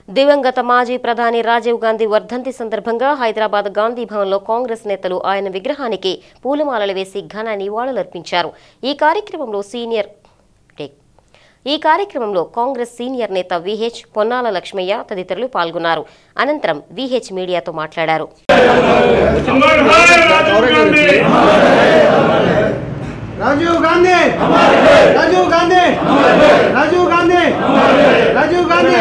దివంగత మాజీ ప్రధాని రాజీవ్ గాంధీ వర్ధంతి సందర్భంగా హైదరాబాద్ గాంధీ భవన్లో కాంగ్రెస్ నేతలు ఆయన విగ్రహానికి పూలమాలలు వేసి ఘన నివాళులర్పించారు ఈ కార్యక్రమంలో సీనియర్ టేక్. ఈ కార్యక్రమంలో కాంగ్రెస్ సీనియర్ నేత విహెచ్ పొన్నాల లక్ష్మయ్య తదితరులు పాల్గొన్నారు అనంతరం విహెచ్ మీడియాతో మాట్లాడారు राजीव गांधी राजीव गांधी राजीव गांधी राजीव गांधी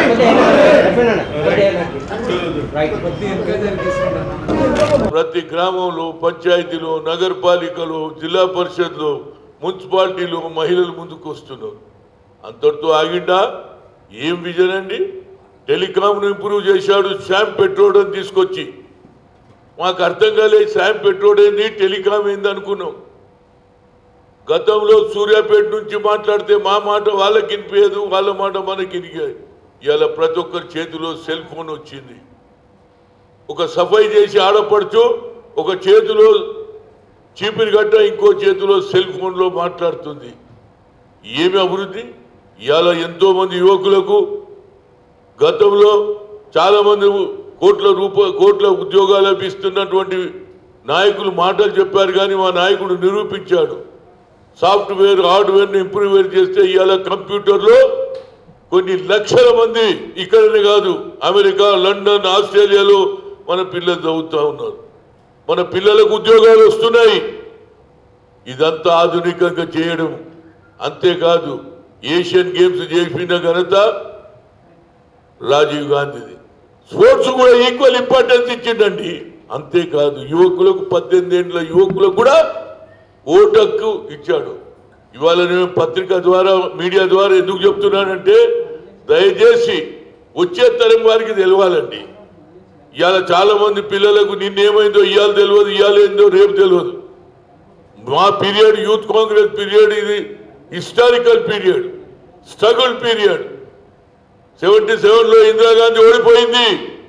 ప్రతి గ్రామంలో పంచాయతీలో నగరపాలికలో జిల్లా పరిషత్లో మున్సిపాలిటీలో మహిళలు ముందుకు వస్తున్నారు అంతటితో ఆగిండా ఏం విజన్ అండి టెలికాంను ఇంప్రూవ్ చేశాడు శామ్ పెట్రోల్ అని తీసుకొచ్చి మాకు అర్థం కాలేదు శామ్ పెట్రోల్ ఏంది టెలికాం ఏంది అనుకున్నాం గతంలో సూర్యాపేట నుంచి మాట్లాడితే మా మాట వాళ్ళకి వినిపించదు వాళ్ళ మాట మనకి వినిపించదు ఇవాళ ప్రతి ఒక్కరి చేతిలో సెల్ ఫోన్ వచ్చింది ఒక సఫాయి చేసి ఆడపడుచు ఒక చేతిలో చీపిరి గట్ట ఇంకో చేతిలో సెల్ ఫోన్లో మాట్లాడుతుంది ఏమి అభివృద్ధి ఇవాళ ఎంతో మంది యువకులకు గతంలో చాలా మంది కోట్ల రూప కోట్ల ఉద్యోగాలు లభిస్తున్నటువంటి నాయకులు మాటలు చెప్పారు కానీ మా నాయకుడు నిరూపించాడు సాఫ్ట్వేర్ హార్డ్వేర్ని ఇంప్రూవ్ చేస్తే ఇవాళ కంప్యూటర్లో కొన్ని లక్షల మంది ఇక్కడనే కాదు అమెరికా లండన్ ఆస్ట్రేలియాలో మన పిల్లలు చదువుతూ ఉన్నారు మన పిల్లలకు ఉద్యోగాలు వస్తున్నాయి ఇదంతా ఆధునికంగా చేయడం అంతేకాదు ఏషియన్ గేమ్స్ చేసిన ఘనత రాజీవ్ గాంధీది స్పోర్ట్స్ కూడా ఈక్వల్ ఇంపార్టెన్స్ ఇచ్చిండండి అంతేకాదు యువకులకు పద్దెనిమిది ఏళ్ళ యువకులకు కూడా ఓటు హక్కు ఇచ్చాడు ఇవాళ నేను పత్రిక ద్వారా మీడియా ద్వారా ఎందుకు చెప్తున్నానంటే దయచేసి వచ్చే తరం వారికి తెలవాలండి ఇవాళ చాలా మంది పిల్లలకు నిన్నేమైందో ఇవాళ తెలియదు ఇవాళ ఏందో రేపు తెలియదు మా పీరియడ్ యూత్ కాంగ్రెస్ పీరియడ్ ఇది historical period struggle period seventy సెవెన్లో ఇందిరాగాంధీ ఓడిపోయింది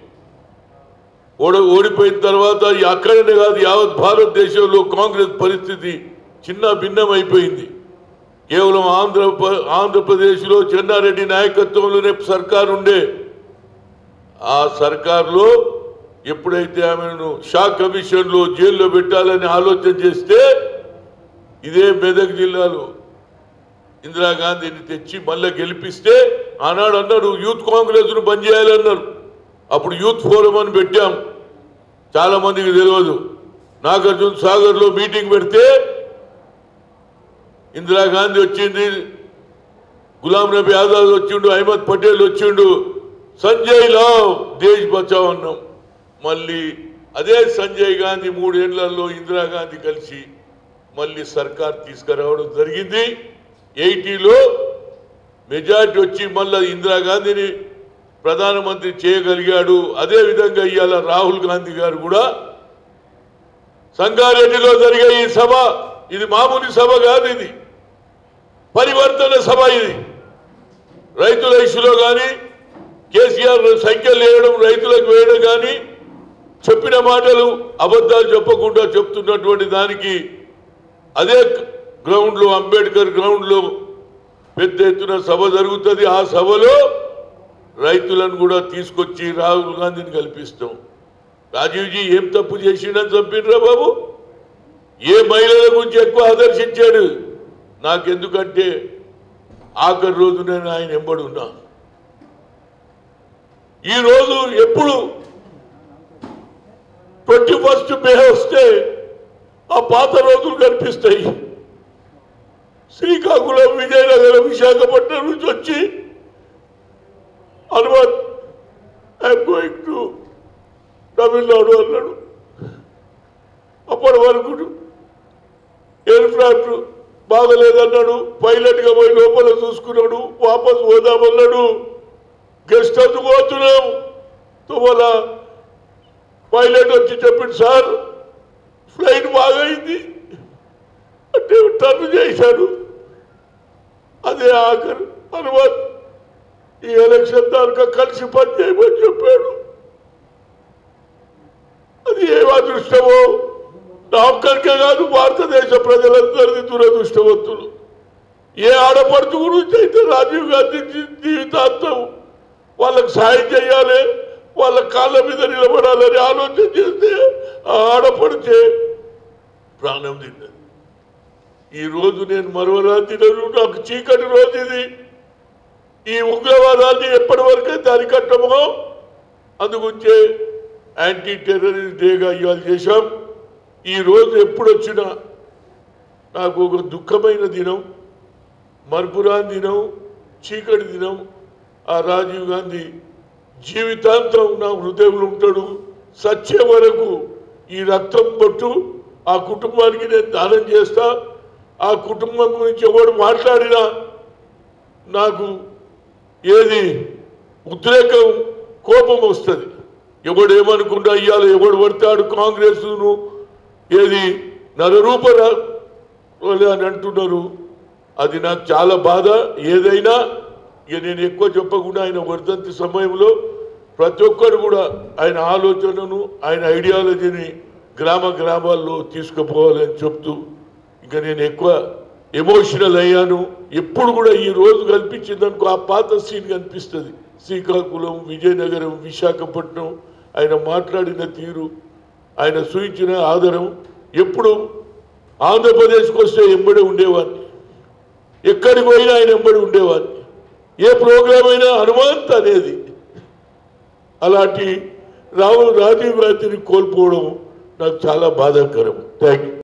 ఓడ ఓడిపోయిన తర్వాత ఈ అక్కడనే కాదు యావత్ భారతదేశంలో కాంగ్రెస్ పరిస్థితి చిన్న భిన్నమైపోయింది కేవలం ఆంధ్ర ఆంధ్రప్రదేశ్లో చెన్నారెడ్డి నాయకత్వంలోనే సర్కారు ఉండే ఆ సర్కారులో ఎప్పుడైతే ఆమెను షా కమిషన్లో జైల్లో పెట్టాలని ఆలోచన చేస్తే ఇదే మెదక్ జిల్లాలో ఇందిరాగాంధీని తెచ్చి మళ్ళీ గెలిపిస్తే ఆనాడు అన్నారు యూత్ కాంగ్రెస్ను బంద్ చేయాలన్నారు అప్పుడు యూత్ ఫోరం అని పెట్టాం చాలా మందికి తెలియదు నాగార్జున సాగర్లో మీటింగ్ పెడితే ఇందిరాగాంధీ వచ్చింది గులాం నబీ ఆజాద్ వచ్చిండు అహ్మద్ పటేల్ వచ్చిండు సంజయ్ లావ్ దేశ్ బచావ్ అన్నాం మళ్ళీ అదే సంజయ్ గాంధీ మూడేళ్లలో ఇందిరాగాంధీ కలిసి మళ్ళీ సర్కార్ తీసుకురావడం జరిగింది ఎయిటీలో మెజార్టీ వచ్చి మళ్ళీ ఇందిరాగాంధీని ప్రధానమంత్రి చేయగలిగాడు అదే విధంగా ఇవాళ రాహుల్ గాంధీ గారు కూడా సంగారెడ్డిలో జరిగే ఈ సభ ఇది మామూలు సభ కాదు ఇది పరివర్తన సభ ఇది రైతుల ఇష్యూలో కానీ కేసీఆర్ సంఖ్యలు వేయడం రైతులకు వేయడం కానీ చెప్పిన మాటలు అబద్ధాలు చెప్పకుండా చెప్తున్నటువంటి దానికి అదే గ్రౌండ్లో అంబేద్కర్ గ్రౌండ్లో పెద్ద ఎత్తున సభ జరుగుతుంది ఆ సభలో రైతులను కూడా తీసుకొచ్చి రాహుల్ గాంధీని కల్పిస్తాం రాజీవ్జీ ఏం తప్పు చేసిండని చంపినరా బాబు ఏ మహిళల గురించి ఎక్కువ ఆదర్శించాడు నాకెందుకంటే ఆఖరి రోజు నేను ఆయన ఎంబడున్నా ఈ రోజు ఎప్పుడు ట్వంటీ ఫస్ట్ మే వస్తే ఆ పాత రోజులు కనిపిస్తాయి శ్రీకాకుళం విజయనగరం విశాఖపట్నం నుంచి వచ్చి Hanumat I'm going to Tamil Nadu అన్నాడు అప్పటి వరకు ఎయిర్క్రాఫ్ట్ బాగలేదన్నాడు పైలట్గా పోయి లోపల చూసుకున్నాడు వాపస్ పోదామన్నాడు గెస్ట్ హౌస్ పోతున్నాం తుమ్మల పైలట్ వచ్చి చెప్పింది సార్ ఫ్లైట్ బాగైంది అంటే టర్న్ చేశాడు అదే ఆఖరు హనుమత్ ఈ ఎలక్షన్ దానిక కలిసి పనిచేయమని చెప్పాడు అది ఏం అదృష్టమో నా ఒక్కరికే కాదు భారతదేశ ప్రజలందరిది దురదృష్టవంతులు ఏ ఆడపడుచు గురించి అయితే రాజీవ్ గాంధీ జీ- జీవితాంతం వాళ్ళకి సాయం చేయాలి వాళ్ళ కాళ్ళ మీద నిలబడాలని ఆలోచన చేస్తే ఆ ఆడపడితే ప్రాణం తిన్నది ఈ రోజు నేను మరవరాత్రిలో నాకు చీకటి రోజు ఇది ఈ ఉగ్రవాదాన్ని ఎప్పటి వరకు అయితే అరికట్టమో అందుగురించే యాంటీ టెర్రరిస్ట్ డేగా ఇవాళ చేశాం ఈ రోజు ఎప్పుడు వచ్చినా నాకు ఒక దుఃఖమైన దినం మర్పురాని దినం చీకటి దినం ఆ రాజీవ్ గాంధీ జీవితాంతం నా హృదయంలో ఉంటాడు సచ్చే వరకు ఈ రక్తం పట్టు ఆ కుటుంబానికి నేను దానం చేస్తా ఆ కుటుంబం గురించి ఎవడు మాట్లాడినా నాకు ఏది ఉద్రేకం కోపం వస్తుంది ఎవడు ఏమనుకుంటా ఇవాళ ఎవడు పడతాడు కాంగ్రెస్ను ఏది నరరూపరా అని అంటున్నారు అది నాకు చాలా బాధ ఏదైనా ఇక నేను ఎక్కువ చెప్పకుండా ఆయన వర్ధంతి సమయంలో ప్రతి ఒక్కరు కూడా ఆయన ఆలోచనను ఆయన ఐడియాలజీని గ్రామ గ్రామాల్లో తీసుకుపోవాలని చెప్తూ ఇంకా నేను ఎక్కువ ఎమోషనల్ అయ్యాను ఎప్పుడు కూడా ఈ రోజు కనిపించిందనుకో ఆ పాత సీన్ కనిపిస్తుంది శ్రీకాకుళం విజయనగరం విశాఖపట్నం ఆయన మాట్లాడిన తీరు ఆయన సూచించిన ఆదరం ఎప్పుడు ఆంధ్రప్రదేశ్కి వస్తే ఎంబడి ఉండేవాడిని ఎక్కడికి పోయినా ఆయన ఎంబడి ఉండేవాడిని ఏ ప్రోగ్రాం అయినా హనుమంత్ అనేది అలాంటి రావు రాజీవ్ గాంధీని కోల్పోవడం నాకు చాలా బాధాకరం థ్యాంక్ యూ